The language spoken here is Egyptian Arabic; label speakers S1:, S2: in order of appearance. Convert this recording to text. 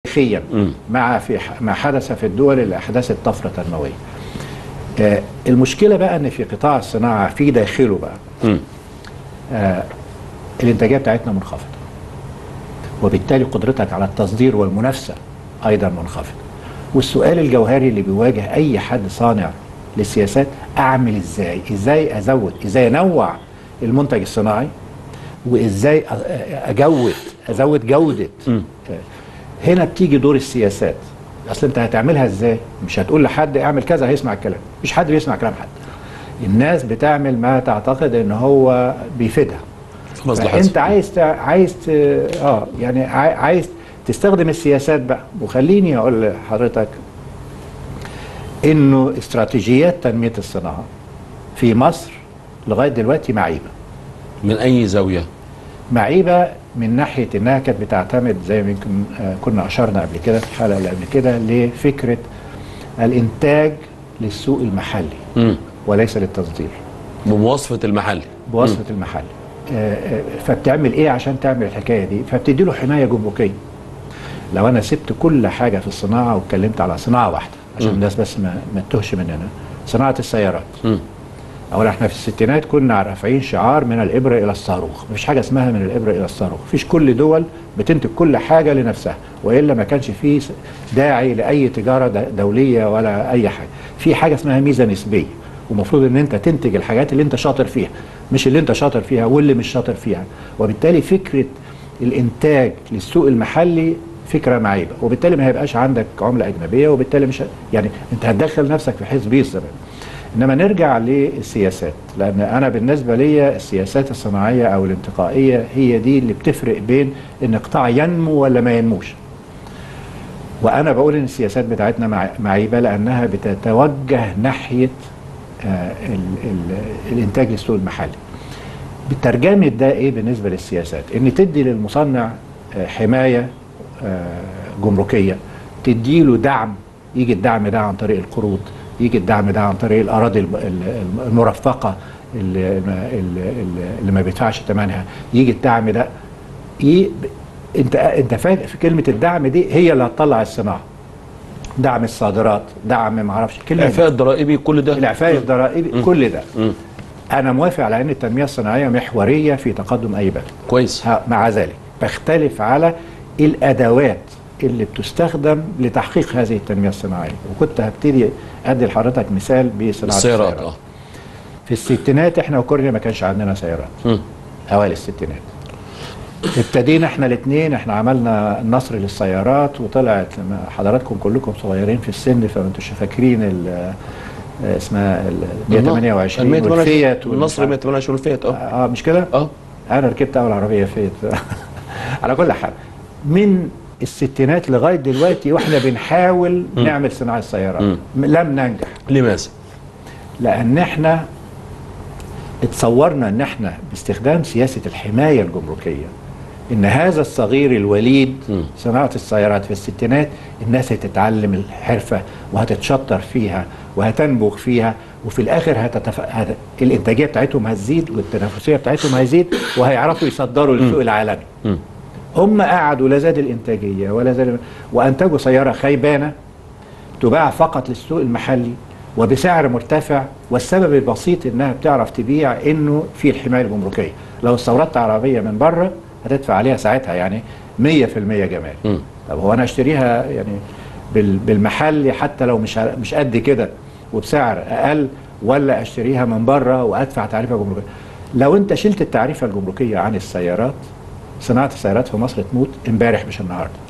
S1: تاريخيا مع في ما حدث في الدول اللي احدثت طفره تنمويه. آه المشكله بقى ان في قطاع الصناعه في داخله بقى آه الانتاجيه بتاعتنا منخفضه. وبالتالي قدرتك على التصدير والمنافسه ايضا منخفضه. والسؤال الجوهري اللي بيواجه اي حد صانع للسياسات اعمل ازاي؟ ازاي ازود؟ ازاي انوع المنتج الصناعي؟ وازاي اجود ازود جوده هنا بتيجي دور السياسات اصل انت هتعملها ازاي مش هتقول لحد اعمل كذا هيسمع الكلام مش حد بيسمع كلام حد الناس بتعمل ما تعتقد ان هو بيفيدها
S2: في مصلحتها
S1: انت عايز تع... عايز ت... اه يعني عاي- عايز تستخدم السياسات بقى وخليني اقول لحضرتك انه استراتيجيات تنميه الصناعه في مصر لغايه دلوقتي معيبه
S2: من اي زاويه
S1: معيبه من ناحيه انها كانت بتعتمد زي ما يمكن آه، كنا اشرنا قبل كده في الحلقه اللي قبل كده لفكره الانتاج للسوق المحلي
S2: مم.
S1: وليس للتصدير
S2: بمواصفه المحل
S1: بواسطه المحل آه، آه، فبتعمل ايه عشان تعمل الحكايه دي فبتدي له حمايه جمركيه لو انا سبت كل حاجه في الصناعه واتكلمت على صناعه واحده عشان الناس بس ما ما تتوهش مننا صناعه السيارات
S2: مم.
S1: اولا احنا في الستينات كنا رافعين شعار من الابره الى الصاروخ مفيش حاجه اسمها من الابره الى الصاروخ مفيش كل دول بتنتج كل حاجه لنفسها والا ما كانش في داعي لاي تجاره د- دوليه ولا اي حاجه في حاجه اسمها ميزه نسبيه ومفروض ان انت تنتج الحاجات اللي انت شاطر فيها مش اللي انت شاطر فيها واللي مش شاطر فيها وبالتالي فكره الانتاج للسوق المحلي فكره معيبه وبالتالي ما هيبقاش عندك عمله اجنبيه وبالتالي مش ه- يعني انت هتدخل نفسك في حزب الزمان انما نرجع للسياسات لان انا بالنسبه لي السياسات الصناعيه او الانتقائيه هي دي اللي بتفرق بين ان قطاع ينمو ولا ما ينموش وانا بقول ان السياسات بتاعتنا مع- معيبه لانها بتتوجه ناحيه آه ال ال الانتاج للسوق المحلي بترجمه ده ايه بالنسبه للسياسات ان تدي للمصنع آه حمايه آه جمركيه تدي له دعم يجي الدعم ده عن طريق القروض يجي الدعم ده عن طريق الاراضي الم- ال- المرفقه اللي ما, اللي, اللي ما بيدفعش ثمنها يجي الدعم ده ي... انت انت فاهم في كلمه الدعم دي هي اللي هتطلع الصناعه دعم الصادرات دعم ما اعرفش كلمه
S2: الاعفاء الضرائبي كل ده
S1: الاعفاء الضرائبي كل ده انا موافق على ان التنميه الصناعيه محوريه في تقدم اي بلد
S2: كويس
S1: ها- مع ذلك بختلف على الادوات اللي بتستخدم لتحقيق هذه التنميه الصناعيه وكنت هبتدي ادي لحضرتك مثال بصناعه
S2: السيارات اه
S1: في الستينات احنا وكوريا ما كانش عندنا سيارات
S2: مم.
S1: اوائل الستينات ابتدينا احنا الاثنين احنا عملنا النصر للسيارات وطلعت ما حضراتكم كلكم صغيرين في السن فما انتوش فاكرين ال- آه، اسمها ال 128 والفيات والمش
S2: النصر
S1: عارف-
S2: 128 والفيات اه
S1: اه مش كده؟
S2: اه
S1: انا ركبت اول عربيه فيت على كل حال من الستينات لغايه دلوقتي واحنا بنحاول نعمل صناعه سيارات
S2: مم.
S1: لم ننجح
S2: لماذا؟
S1: لان احنا اتصورنا ان احنا باستخدام سياسه الحمايه الجمركيه ان هذا الصغير الوليد
S2: مم.
S1: صناعه السيارات في الستينات الناس هتتعلم الحرفه وهتتشطر فيها وهتنبغ فيها وفي الاخر هتتف... هت... الانتاجيه بتاعتهم هتزيد والتنافسيه بتاعتهم هتزيد وهيعرفوا يصدروا للسوق العالمي
S2: مم.
S1: هم قعدوا لا زاد الانتاجيه ولا زاد وانتجوا سياره خيبانه تباع فقط للسوق المحلي وبسعر مرتفع والسبب البسيط انها بتعرف تبيع انه في الحمايه الجمركيه لو استوردت عربيه من بره هتدفع عليها ساعتها يعني 100% جمال
S2: مم.
S1: طب هو انا اشتريها يعني بال- بالمحلي حتى لو مش ع- مش قد كده وبسعر اقل ولا اشتريها من بره وادفع تعريفه جمركيه لو انت شلت التعريفه الجمركيه عن السيارات صناعه السيارات في مصر تموت امبارح مش النهارده